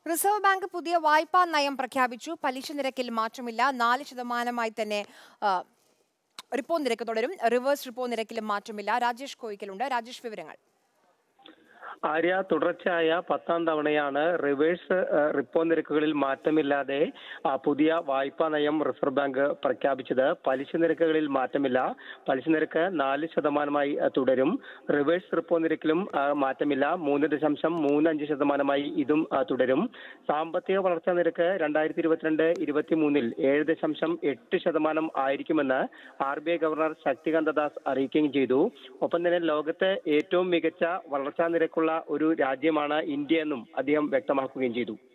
reserve bank പുതിയ വായ്പാ നയം പ്രഖ്യാപിച്ചു പലിശ നിരക്കിൽ മാറ്റമില്ല നാല് ശതമാനമായി തന്നെ ആ, റിപ്പോ നിരക്ക് തുടരും റിവേഴ്സ് റിപ്പോ നിരക്കിലും മാറ്റമില്ല രാജേഷ് കോയിക്കലുണ്ട് രാജേഷ് വിവരങ്ങൾ ആര്യ തുടർച്ചയായ പത്താം തവണയാണ് റിവേഴ്സ് ഏഹ്, റിപ്പോ നിരക്കുകളിൽ മാറ്റമില്ലാതെ ആ, പുതിയ വായ്പാ നയം റിസർവ് ബാങ്ക് പ്രഖ്യാപിച്ചത് പലിശ നിരക്കുകളിൽ മാറ്റമില്ല പലിശ നിരക്ക് നാല് ശതമാനമായി ഏഹ്, തുടരും റിവേഴ്സ് റിപ്പോ നിരക്കിലും ആ, മാറ്റമില്ല മൂന്ന് ദശാംശം മൂന്ന് അഞ്ച് ശതമാനമായി ഇതും ആ, തുടരും സാമ്പത്തിക വളർച്ചാ നിരക്ക് രണ്ടായിരത്തി ഇരുപത്തിരണ്ട് ഇരുപത്തി മൂന്നിൽ ഏഴ് ദശാംശം എട്ട് ശതമാനം ആയിരിക്കുമെന്ന് R B I governor Shaktikanta Das അറിയിക്കുകയും ചെയ്തു ഒപ്പം തന്നെ ലോകത്തെ ഏറ്റവും മികച്ച വളർച്ചാ നിരക്കുള്ള ഒരു രാജ്യമാണ് ഇന്ത്യ എന്നും അദ്ദേഹം വ്യക്തമാക്കുകയും ചെയ്തു